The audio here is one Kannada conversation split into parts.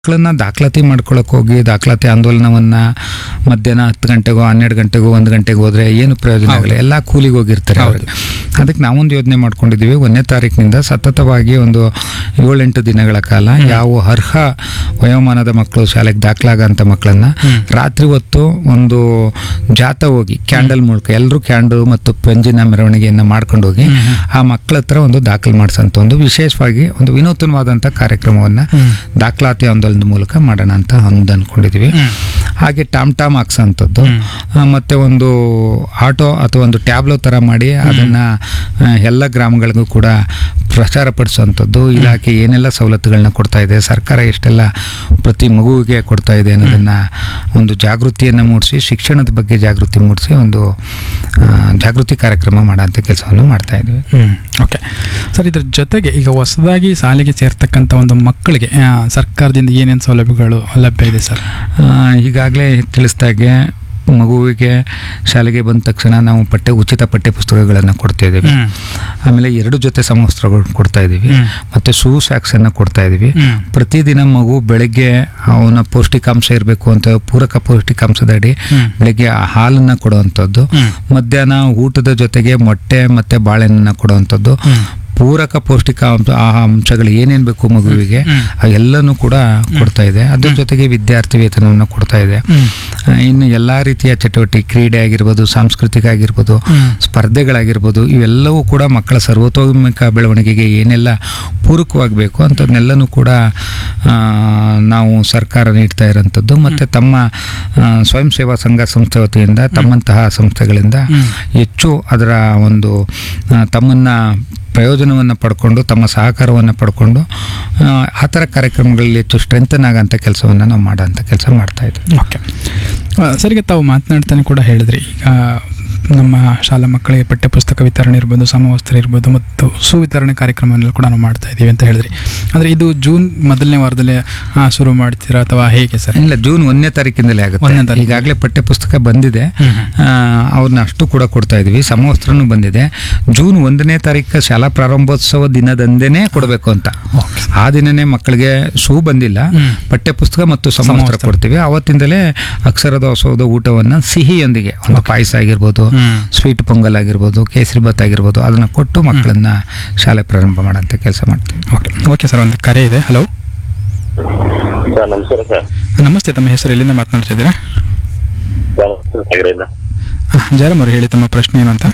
ಮಕ್ಕಳನ್ನ ದಾಖಲಾತಿ ಮಾಡ್ಕೊಳಕ್ ಹೋಗಿ ದಾಖಲಾತಿ ಆಂದೋಲನವನ್ನ ಮಧ್ಯಾಹ್ನ ಹತ್ತು ಗಂಟೆಗೋ ಹನ್ನೆರಡು ಗಂಟೆಗೋ ಒಂದು ಗಂಟೆಗೆ ಹೋದ್ರೆ ಏನು ಪ್ರಯೋಜನ ಆಗಲ್ಲ ಎಲ್ಲ ಕೂಲಿಗೆ ಹೋಗಿರ್ತಾರೆ ಅವ್ರಿಗೆ ಅದಕ್ಕೆ ನಾವೊಂದು ಯೋಜನೆ ಮಾಡ್ಕೊಂಡಿದ್ದೀವಿ ಒಂದನೇ ತಾರೀಕಿನಿಂದ ಸತತವಾಗಿ ಒಂದು ಏಳೆಂಟು ದಿನಗಳ ಕಾಲ ಯಾವ ಅರ್ಹ ವಯೋಮಾನದ ಮಕ್ಕಳು ಶಾಲೆಗೆ ದಾಖಲಾಗಂತ ಮಕ್ಕಳನ್ನ ರಾತ್ರಿ ಹೊತ್ತು ಒಂದು ಜಾತ ಹೋಗಿ ಕ್ಯಾಂಡಲ್ ಮೂಲಕ ಎಲ್ಲರೂ ಕ್ಯಾಂಡಲ್ ಮತ್ತು ಪಂಜಿನ ಮೆರವಣಿಗೆಯನ್ನು ಮಾಡ್ಕೊಂಡು ಹೋಗಿ ಆ ಮಕ್ಕಳ ಹತ್ರ ಒಂದು ದಾಖಲು ಮಾಡಿಸಂತ ಒಂದು ವಿಶೇಷವಾಗಿ ಒಂದು ವಿನೂತನವಾದಂಥ ಕಾರ್ಯಕ್ರಮವನ್ನು ದಾಖಲಾತಿ ಆಂದೋಲನದ ಮೂಲಕ ಮಾಡೋಣ ಅಂತ ಒಂದು ಅಂದ್ಕೊಂಡಿದ್ದೀವಿ ಹಾಗೆ ಟಾಮ್ ಟಾಮ್ ಹಾಕ್ಸೋಂಥದ್ದು ಆ, ಮತ್ತೆ ಒಂದು ಆಟೋ ಅಥವಾ ಒಂದು ಟ್ಯಾಬ್ಲೋ ಥರ ಮಾಡಿ ಅದನ್ನ ಆ, ಎಲ್ಲ ಗ್ರಾಮಗಳಿಗೂ ಕೂಡ ಪ್ರಚಾರ ಪಡಿಸುವಂಥದ್ದು ಇಲಾಖೆ ಏನೆಲ್ಲ ಸವಲತ್ತುಗಳನ್ನ ಕೊಡ್ತಾ ಇದೆ ಸರ್ಕಾರ ಎಷ್ಟೆಲ್ಲ ಪ್ರತಿ ಮಗುವಿಗೆ ಕೊಡ್ತಾ ಇದೆ ಅನ್ನೋದನ್ನ ಒಂದು ಜಾಗೃತಿಯನ್ನು ಮೂಡಿಸಿ ಶಿಕ್ಷಣದ ಬಗ್ಗೆ ಜಾಗೃತಿ ಮೂಡಿಸಿ ಒಂದು ಆ, ಜಾಗೃತಿ ಕಾರ್ಯಕ್ರಮ ಮಾಡೋಂಥ ಕೆಲಸವನ್ನು ಮಾಡ್ತಾ ಇದ್ದೀವಿ ಹ್ಮ್ ಓಕೆ ಸರ್ ಇದ್ರ ಜೊತೆಗೆ ಈಗ ಹೊಸದಾಗಿ ಶಾಲೆಗೆ ಸೇರ್ತಕ್ಕಂಥ ಒಂದು ಮಕ್ಕಳಿಗೆ ಆ, ಸರ್ಕಾರದಿಂದ ಏನೇನು ಸೌಲಭ್ಯಗಳು ಲಭ್ಯ ಇದೆ ಸರ್ ಈಗಾಗಲೇ ತಿಳಿಸ್ದಾಗೆ ಮಗುವಿಗೆ ಶಾಲೆಗೆ ಬಂದ ತಕ್ಷಣ ನಾವು ಪಠ್ಯ ಉಚಿತ ಪಠ್ಯ ಪುಸ್ತಕಗಳನ್ನು ಕೊಡ್ತಾ ಇದ್ದೀವಿ ಹ್ಮ್. ಆಮೇಲೆ ಎರಡು ಜೊತೆ ಸಮವಸ್ತ್ರಗಳು ಕೊಡ್ತಾ ಇದ್ದೀವಿ ಹ್ಮ್. ಮತ್ತೆ ಶೂ ಸ್ಯಾಕ್ಸ್ ಅನ್ನ ಕೊಡ್ತಾ ಇದೀವಿ ಹ್ಮ್. ಪ್ರತಿದಿನ ಮಗು ಬೆಳಗ್ಗೆ ಅವನ ಪೌಷ್ಟಿಕಾಂಶ ಇರಬೇಕು ಅಂತ ಪೂರಕ ಪೌಷ್ಟಿಕಾಂಶದಡಿ ಹ್ಮ್. ಬೆಳಗ್ಗೆ ಆ ಹಾಲನ್ನ ಕೊಡುವಂಥದ್ದು ಹ್ಮ್. ಮಧ್ಯಾಹ್ನ ಊಟದ ಜೊತೆಗೆ ಮೊಟ್ಟೆ ಮತ್ತೆ ಬಾಳೆಹಣ್ಣನ್ನ ಕೊಡುವಂಥದ್ದು ಹ್ಮ್. ಪೂರಕ ಪೌಷ್ಟಿಕಾಂಶ ಆ ಅಂಶಗಳು ಏನೇನು ಬೇಕು ಮಗುವಿಗೆ ಹ್ಮ್. ಆ ಎಲ್ಲನೂ ಕೂಡ ಕೊಡ್ತಾ ಇದೆ ಅದ್ರ ಜೊತೆಗೆ ವಿದ್ಯಾರ್ಥಿ ವೇತನವನ್ನು ಕೊಡ್ತಾ ಇದೆ ಹ್ಮ್. ಆ, ಇನ್ನು ಎಲ್ಲಾ ರೀತಿಯ ಚಟುವಟಿಕೆ ಕ್ರೀಡೆ ಆಗಿರ್ಬೋದು ಸಾಂಸ್ಕೃತಿಕ ಆಗಿರ್ಬೋದು ಹ್ಮ್. ಸ್ಪರ್ಧೆಗಳಾಗಿರ್ಬೋದು ಇವೆಲ್ಲವೂ ಕೂಡ ಮಕ್ಕಳ ಸರ್ವತೋಮುಖ ಬೆಳವಣಿಗೆಗೆ ಏನೆಲ್ಲ ಪೂರಕವಾಗಬೇಕು ಅಂಥದ್ದನ್ನೆಲ್ಲನೂ ಕೂಡ ಆ, ನಾವು ಸರ್ಕಾರ ನೀಡ್ತಾ ಇರೋಂಥದ್ದು ಮತ್ತು ತಮ್ಮ ಆ, ಸ್ವಯಂ ಸೇವಾ ಸಂಘ ಸಂಸ್ಥೆ ವತಿಯಿಂದ ತಮ್ಮಂತಹ ಸಂಸ್ಥೆಗಳಿಂದ ಹ್ಮ್. ಹೆಚ್ಚು ಅದರ ಒಂದು ಆ, ತಮ್ಮನ್ನ ಪ್ರಯೋಜನವನ್ನು ಪಡ್ಕೊಂಡು ತಮ್ಮ ಸಹಕಾರವನ್ನು ಪಡ್ಕೊಂಡು ಆ, ಆ ಥರ ಕಾರ್ಯಕ್ರಮಗಳಲ್ಲಿ ಹೆಚ್ಚು ಸ್ಟ್ರೆಂಥನ್ ಆಗೋಂಥ ಕೆಲಸವನ್ನು ನಾವು ಮಾಡೋಂಥ ಕೆಲಸ ಮಾಡ್ತಾ ಇದ್ದೀವಿ ಓಕೆ ಆ, ಸರಿಗೆ ತಾವು ಮಾತನಾಡ್ತಾನೆ ಕೂಡ ಹೇಳಿದ್ರಿ ಈಗ ನಮ್ಮ ಶಾಲಾ ಮಕ್ಕಳಿಗೆ ಪಠ್ಯಪುಸ್ತಕ ವಿತರಣೆ ಇರ್ಬೋದು ಸಮವಸ್ತ್ರ ಇರ್ಬೋದು ಮತ್ತು ಸುವಿತರಣೆ ಕಾರ್ಯಕ್ರಮವನ್ನು ಕೂಡ ನಾವು ಮಾಡ್ತಾ ಇದ್ದೀವಿ ಅಂತ ಹೇಳಿದ್ರಿ ಅಂದರೆ ಇದು ಜೂನ್ ಮೊದಲನೇ ವಾರದಲ್ಲಿ ಆ, ಶುರು ಮಾಡ್ತೀರಾ ಅಥವಾ ಹೇಗೆ ಸರ್ ಇಲ್ಲ ಜೂನ್ ಒಂದನೇ ತಾರೀಕಿಂದಲೇ ಆಗುತ್ತೆ ಒಂದನೇ ತಾರೀಕು. ಈಗಾಗಲೇ ಪಠ್ಯ ಪುಸ್ತಕ ಬಂದಿದೆ ಹ್ಮ್ ಹ್ಮ್. ಆ, ಅವ್ರನ್ನ ಅಷ್ಟು ಕೂಡ ಕೊಡ್ತಾ ಇದೀವಿ ಸಮವಸ್ತ್ರನೂ ಬಂದಿದೆ ಜೂನ್ ಒಂದನೇ ತಾರೀಕು ಶಾಲಾ ಪ್ರಾರಂಭೋತ್ಸವ ದಿನದಂದೇನೆ ಕೊಡಬೇಕು ಅಂತ ಆ ದಿನನೇ ಮಕ್ಕಳಿಗೆ ಶೂ ಬಂದಿಲ್ಲ ಹ್ಮ್. ಪಠ್ಯ ಪುಸ್ತಕ ಮತ್ತು ಸಮವಸ್ತ್ರ ಸಮವಸ್ತ್ರ. ಕೊಡ್ತೀವಿ ಅವತ್ತಿಂದಲೇ ಅಕ್ಷರದೋತ್ಸವದ ಊಟವನ್ನ ಸಿಹಿಯೊಂದಿಗೆ ಒಂದು ಪಾಯಸ ಆಗಿರ್ಬೋದು ಹ್ಮ್. ಸ್ವೀಟ್ ಪೊಂಗಲ್ ಆಗಿರ್ಬೋದು ಕೇಸರಿ ಭಾತ್ ಆಗಿರ್ಬೋದು ಅದನ್ನ ಕೊಟ್ಟು ಮಕ್ಕಳನ್ನ ಶಾಲೆ ಪ್ರಾರಂಭ ಮಾಡೋಂಥ ಕೆಲಸ ಮಾಡ್ತೀವಿ ಓಕೆ ಓಕೆ ಸರ್ ಒಂದು ಕರೆ ಇದೆ ಹಲೋ ಸರ್ ನಮಸ್ಕಾರ ಸರ್ ನಮಸ್ತೆ ತಮ್ಮ ಹೆಸರು ಎಲ್ಲಿಂದ ಮಾತನಾಡ್ತಾ ಇದ್ದೀರಾ ಸಾಗರದಿಂದ ಜಯರಾಮ್ ಅವರು ಹೇಳಿ ತಮ್ಮ ಪ್ರಶ್ನೆ ಏನು ಅಂತ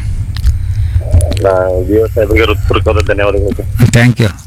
ನಾ ಜಿಯೋ ಸಾಹೇಬ್ರಿಗೆ ಹೃತ್ಪೂರ್ವಕವಾದ ಧನ್ಯವಾದಗಳು ಸರ್ ಥ್ಯಾಂಕ್ ಯು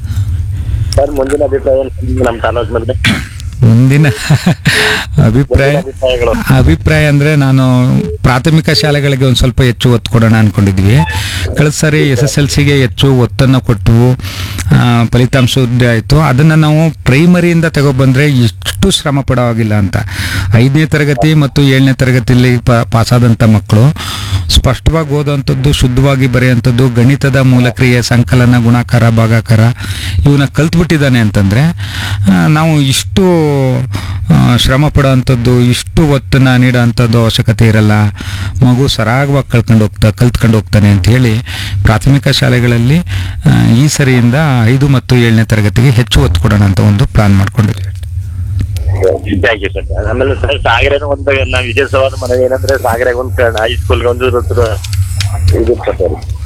ಸರ್ ಮುಂದಿನ ಅಭಿಪ್ರಾಯ ಏನು ನಮ್ಮ ತಾಲೂಕು ಮೇಲೆ ಮುಂದಿನ ಅಭಿಪ್ರಾಯ ಮುಂದಿನ ಅಭಿಪ್ರಾಯಗಳು ಅಭಿಪ್ರಾಯ ಅಂದ್ರೆ ನಾನು ಪ್ರಾಥಮಿಕ ಶಾಲೆಗಳಿಗೆ ಒಂದು ಸ್ವಲ್ಪ ಹೆಚ್ಚು ಒತ್ತು ಕೊಡೋಣ ಅನ್ಕೊಂಡಿದ್ವಿ ಕಳೆದ ಸಾರಿ ಎಸ್ ಎಸ್ ಎಲ್ ಸಿಗೆ ಹೆಚ್ಚು ಒತ್ತನ್ನು ಕೊಟ್ಟು ಆ, ಫಲಿತಾಂಶ ಉದ್ದ ಆಯಿತು ಅದನ್ನು ನಾವು ಪ್ರೈಮರಿಯಿಂದ ತಗೊಬಂದ್ರೆ ಇಷ್ಟು ಶ್ರಮ ಪಡೋವಾಗಿಲ್ಲ ಅಂತ ಐದನೇ ತರಗತಿ ಮತ್ತು ಏಳನೇ ತರಗತಿಯಲ್ಲಿ ಪ ಪಾಸಾದಂಥ ಮಕ್ಕಳು ಸ್ಪಷ್ಟವಾಗಿ ಓದುವಂಥದ್ದು ಶುದ್ಧವಾಗಿ ಬರೆಯುವಂಥದ್ದು ಗಣಿತದ ಮೂಲಕ್ರಿಯೆ ಸಂಕಲನ ಗುಣಾಕಾರ ಭಾಗಾಕಾರ ಇವನ್ನ ಕಲ್ತ್ಬಿಟ್ಟಿದ್ದಾನೆ ಅಂತಂದ್ರೆ ಆ, ನಾವು ಇಷ್ಟು ಆ, ಶ್ರಮ ಪಡೋವಂಥದ್ದು ಇಷ್ಟು ಒತ್ತನ್ನ ನೀಡೋವಂಥದ್ದು ಅವಶ್ಯಕತೆ ಇರಲ್ಲ ಮಗು ಸರಾಗವಾಗಿ ಕಳ್ಕೊಂಡು ಹೋಗ್ತಾ ಕಲ್ತ್ಕೊಂಡು ಹೋಗ್ತಾನೆ ಅಂತ ಹೇಳಿ ಪ್ರಾಥಮಿಕ ಶಾಲೆಗಳಲ್ಲಿ ಆ, ಈ ಸರಿಯಿಂದ ಐದು ಮತ್ತು ಏಳನೇ ತರಗತಿಗೆ ಹೆಚ್ಚು ಒತ್ತು ಕೊಡೋಣ ಅಂತ ಒಂದು ಪ್ಲಾನ್ ಮಾಡ್ಕೊಂಡಿದ್ದೀವಿ ಥ್ಯಾಂಕ್ ಯು ಸರ್ ಆಮೇಲೆ ಸರ್ ಸಾಗರ ಒಂದು ನಾವು ವಿಜಯೋತ್ಸವದ ಮನವಿ ಏನಂದ್ರೆ ಸಾಗರ ಒಂದು ಹೈಸ್ಕೂಲ್ಗೆ ಒಂದು ಇರುತ್ತೆ ಇದು ಸರ್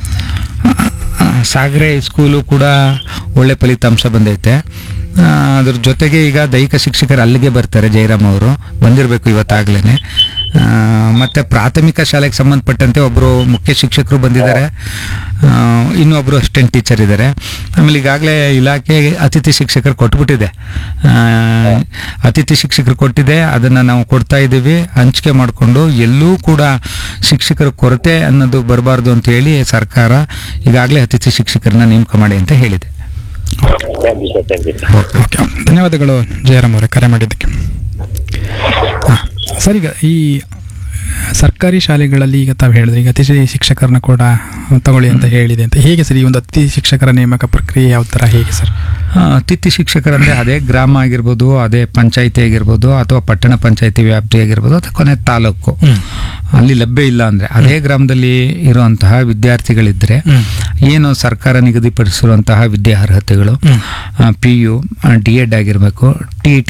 ಆ, ಸಾಗರೆ ಸ್ಕೂಲು ಕೂಡ ಒಳ್ಳೆ ಫಲಿತಾಂಶ ಬಂದೈತೆ ಆ, ಅದ್ರ ಜೊತೆಗೆ ಈಗ ದೈಹಿಕ ಶಿಕ್ಷಕರು ಅಲ್ಲಿಗೆ ಬರ್ತಾರೆ ಜಯರಾಮ್ ಅವರು ಬಂದಿರಬೇಕು ಇವತ್ತಾಗ್ಲೇನೆ ಆ, ಮತ್ತೆ ಪ್ರಾಥಮಿಕ ಶಾಲೆಗೆ ಸಂಬಂಧಪಟ್ಟಂತೆ ಒಬ್ಬರು ಮುಖ್ಯ ಶಿಕ್ಷಕರು ಬಂದಿದ್ದಾರೆ ಆ, ಇನ್ನೊಬ್ರು ಅಸಿಸ್ಟೆಂಟ್ ಟೀಚರ್ ಇದ್ದಾರೆ ಆಮೇಲೆ ಈಗಾಗಲೇ ಇಲಾಖೆ ಅತಿಥಿ ಶಿಕ್ಷಕರು ಕೊಟ್ಬಿಟ್ಟಿದೆ ಆ, ಅತಿಥಿ ಶಿಕ್ಷಕರು ಕೊಟ್ಟಿದೆ ಅದನ್ನು ನಾವು ಕೊಡ್ತಾ ಇದ್ದೀವಿ ಹಂಚಿಕೆ ಮಾಡಿಕೊಂಡು ಎಲ್ಲೂ ಕೂಡ ಶಿಕ್ಷಕರ ಕೊರತೆ ಅನ್ನೋದು ಬರಬಾರ್ದು ಅಂತ ಹೇಳಿ ಸರ್ಕಾರ ಈಗಾಗಲೇ ಅತಿಥಿ ಶಿಕ್ಷಕರನ್ನ ನೇಮಕ ಮಾಡಿ ಅಂತ ಹೇಳಿದೆ thank you sir thank you okay ಧನ್ಯವಾದಗಳು ಜಯರಾಮ್ ಅವರೇ ಕರೆ ಮಾಡಿದ್ದಕ್ಕೆ ಹಾಂ ಸರ್ ಈಗ ಈ ಸರ್ಕಾರಿ ಶಾಲೆಗಳಲ್ಲಿ ಈಗ ತಾವು ಹೇಳಿದ್ರೆ ಈಗ ಅತಿಥಿ ಶಿಕ್ಷಕರನ್ನ ಕೂಡ ತಗೊಳ್ಳಿ ಅಂತ ಹೇಳಿದೆ ಅಂತ ಹೇಗೆ ಸರ್ ಈ ಒಂದು ಅತಿಥಿ ಶಿಕ್ಷಕರ ನೇಮಕ ಪ್ರಕ್ರಿಯೆ ಯಾವ ಥರ ಹೇಗೆ ಸರ್ ಆ, ಅತಿಥಿ ಶಿಕ್ಷಕರಂದ್ರೆ ಅದೇ ಗ್ರಾಮ ಆಗಿರ್ಬೋದು ಅದೇ ಪಂಚಾಯಿತಿ ಆಗಿರ್ಬೋದು ಅಥವಾ ಪಟ್ಟಣ ಪಂಚಾಯಿತಿ ವ್ಯಾಪ್ತಿ ಆಗಿರ್ಬೋದು ಅಥವಾ ಕೊನೆ ತಾಲೂಕು ಅಲ್ಲಿ ಲಭ್ಯ ಇಲ್ಲ ಅಂದ್ರೆ ಅದೇ ಗ್ರಾಮದಲ್ಲಿ ಇರುವಂತಹ ವಿದ್ಯಾರ್ಥಿಗಳಿದ್ರೆ ಏನು ಸರ್ಕಾರ ನಿಗದಿಪಡಿಸಿರುವಂತಹ ವಿದ್ಯಾರ್ಹತೆಗಳು ಪಿ ಯು ಡಿ ಎಡ್ ಆಗಿರಬೇಕು ಟಿ